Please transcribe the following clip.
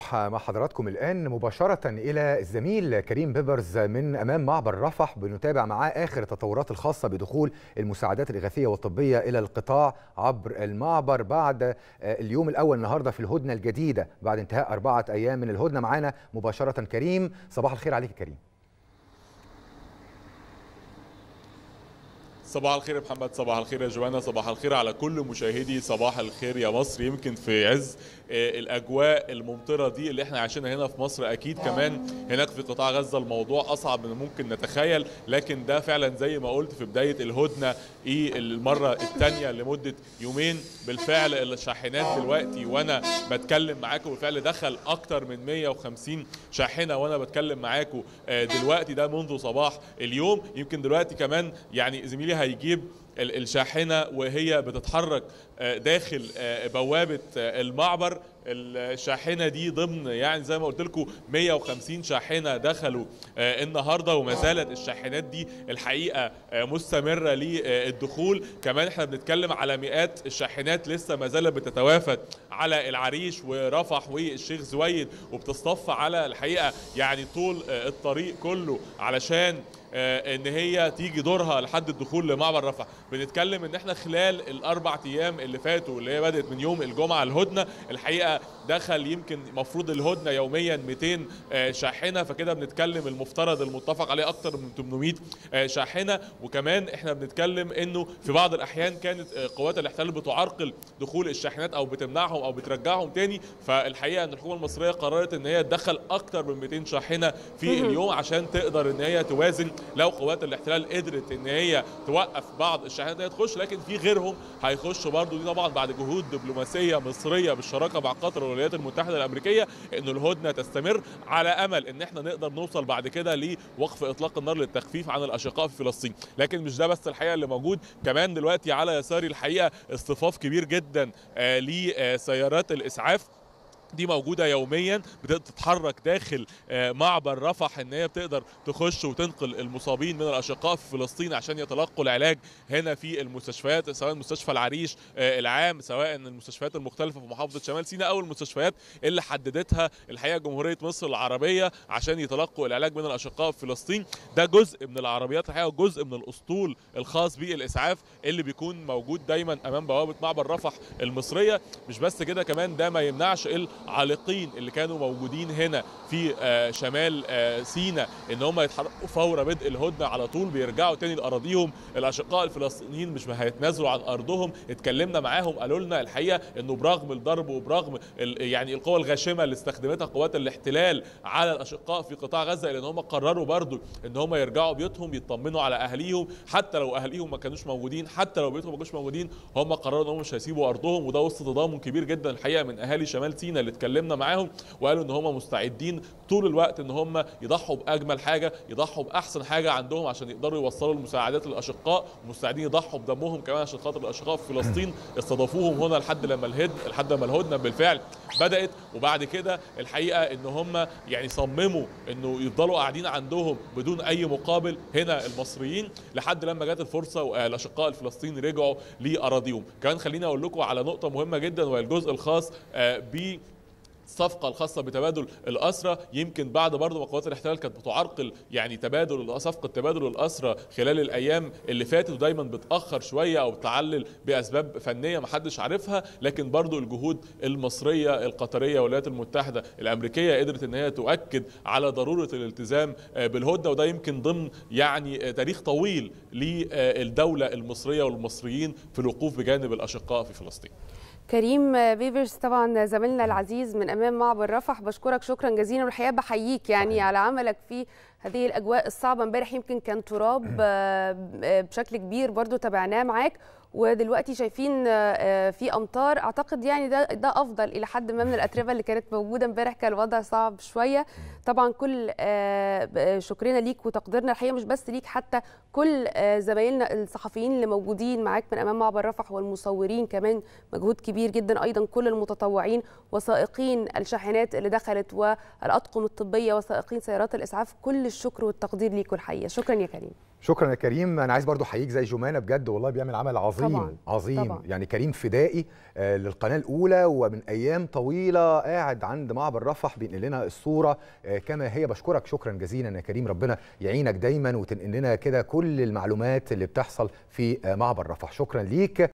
مع حضراتكم الآن مباشرة إلى الزميل كريم بيبرز من أمام معبر رفح بنتابع معاه آخر التطورات الخاصة بدخول المساعدات الإغاثية والطبية إلى القطاع عبر المعبر بعد اليوم الأول النهاردة في الهدنة الجديدة بعد انتهاء أربعة أيام من الهدنة معانا مباشرة كريم صباح الخير عليك كريم صباح الخير يا محمد صباح الخير يا جوانا صباح الخير على كل مشاهدي صباح الخير يا مصر يمكن في عز الاجواء الممطره دي اللي احنا عايشينها هنا في مصر اكيد كمان هناك في قطاع غزه الموضوع اصعب من ممكن نتخيل لكن ده فعلا زي ما قلت في بدايه الهدنه ايه المره الثانيه لمده يومين بالفعل الشاحنات دلوقتي وانا بتكلم معاكم بالفعل دخل اكتر من 150 شاحنه وانا بتكلم معاكم دلوقتي ده منذ صباح اليوم يمكن دلوقتي كمان يعني زميلي هيجيب الشاحنه وهي بتتحرك داخل بوابه المعبر الشاحنه دي ضمن يعني زي ما قلت لكم 150 شاحنه دخلوا النهارده وما زالت الشاحنات دي الحقيقه مستمره للدخول كمان احنا بنتكلم على مئات الشاحنات لسه ما زالت بتتوافد على العريش ورفح والشيخ زويد وبتصطف على الحقيقه يعني طول الطريق كله علشان ان هي تيجي دورها لحد الدخول لمعبر رفح بنتكلم ان احنا خلال الاربع ايام اللي فاتوا اللي هي بدات من يوم الجمعه الهدنه الحقيقه دخل يمكن مفروض الهدنه يوميا 200 شاحنه فكده بنتكلم المفترض المتفق عليه اكتر من 800 شاحنه وكمان احنا بنتكلم انه في بعض الاحيان كانت قوات الاحتلال بتعرقل دخول الشاحنات او بتمنعهم او بترجعهم تاني فالحقيقه ان الحكومه المصريه قررت ان هي تدخل اكتر من 200 شاحنه في اليوم عشان تقدر ان هي توازن لو قوات الاحتلال قدرت ان هي توقف بعض الشاحنات دي تخش لكن في غيرهم هيخشوا برضه دي طبعا بعد جهود دبلوماسيه مصريه بالشراكه مع قطر والولايات المتحده الامريكيه ان الهدنه تستمر على امل ان احنا نقدر نوصل بعد كده لوقف اطلاق النار للتخفيف عن الاشقاء في فلسطين لكن مش ده بس الحقيقه اللي موجود كمان دلوقتي على يساري الحقيقه اصطفاف كبير جدا لسيارات الاسعاف دي موجودة يوميا بتتحرك داخل معبر رفح ان هي بتقدر تخش وتنقل المصابين من الاشقاء في فلسطين عشان يتلقوا العلاج هنا في المستشفيات سواء مستشفى العريش العام سواء المستشفيات المختلفة في محافظة شمال سيناء او المستشفيات اللي حددتها الحقيقة جمهورية مصر العربية عشان يتلقوا العلاج من الاشقاء في فلسطين ده جزء من العربيات الحقيقة وجزء من الاسطول الخاص بالاسعاف اللي بيكون موجود دايما امام بوابة معبر رفح المصرية مش بس كده كمان ده ما يمنعش العالقين اللي كانوا موجودين هنا في شمال سيناء ان هم يتحركوا فور بدء الهدنه على طول بيرجعوا تاني لاراضيهم الاشقاء الفلسطينيين مش هيتنازلوا عن ارضهم اتكلمنا معاهم قالوا لنا الحقيقه انه برغم الضرب وبرغم يعني القوى الغاشمه اللي استخدمتها قوات الاحتلال على الاشقاء في قطاع غزه لان هم قرروا برضو ان هم يرجعوا بيوتهم يطمنوا على اهاليهم حتى لو اهاليهم ما كانوش موجودين حتى لو بيوتهم ما كانوش موجودين هم قرروا ان هم مش هيسيبوا ارضهم وده وسط تضامن كبير جدا الحقيقه من اهالي شمال سيناء اللي اتكلمنا معاهم وقالوا ان هم مستعدين طول الوقت ان هم يضحوا باجمل حاجه يضحوا باحسن حاجه عندهم عشان يقدروا يوصلوا المساعدات للاشقاء ومستعدين يضحوا بدمهم كمان عشان خاطر الاشقاء في فلسطين استضافوهم هنا لحد لما الهدن لحد لما الهدنه بالفعل بدات وبعد كده الحقيقه ان هم يعني صمموا انه يفضلوا قاعدين عندهم بدون اي مقابل هنا المصريين لحد لما جت الفرصه والاشقاء الفلسطينيين رجعوا لاراضيهم كمان خليني اقول لكم على نقطه مهمه جدا وهي الجزء الخاص ب الصفقة الخاصة بتبادل الأسرى يمكن بعد برضه ما قوات الاحتلال كانت بتعرقل يعني تبادل صفقة تبادل الأسرى خلال الأيام اللي فاتت ودايما بتأخر شوية أو بتعلل بأسباب فنية محدش عارفها لكن برضه الجهود المصرية القطرية والولايات المتحدة الأمريكية قدرت إن هي تؤكد على ضرورة الالتزام بالهدنة وده يمكن ضمن يعني تاريخ طويل للدولة المصرية والمصريين في الوقوف بجانب الأشقاء في فلسطين. كريم بيبرز طبعا زميلنا العزيز من امام معبر رفح بشكرك شكرا جزيلا والحقيقه بحييك يعني على عملك في هذه الاجواء الصعبه امبارح يمكن كان تراب بشكل كبير برضو تابعناه معاك ودلوقتي شايفين في امطار اعتقد يعني ده ده افضل الى حد ما من الاتربه اللي كانت موجوده امبارح كان الوضع صعب شويه طبعا كل شكرنا ليك وتقديرنا الحقيقه مش بس ليك حتى كل زمايلنا الصحفيين اللي موجودين معاك من امام معبر رفح والمصورين كمان مجهود كبير جدا ايضا كل المتطوعين وسائقين الشاحنات اللي دخلت والاطقم الطبيه وسائقين سيارات الاسعاف كل الشكر والتقدير ليكم الحقيقه شكرا يا كريم شكرا يا كريم انا عايز برضو احييك زي جمانه بجد والله بيعمل عمل عظيم طبعاً، عظيم طبعاً. يعني كريم فدائي آه، للقناه الاولى ومن ايام طويله قاعد عند معبر رفح بينقل لنا الصوره آه، كما هي بشكرك شكرا جزيلا يا كريم ربنا يعينك دايما وتنقل لنا كده كل المعلومات اللي بتحصل في آه، معبر رفح شكرا ليك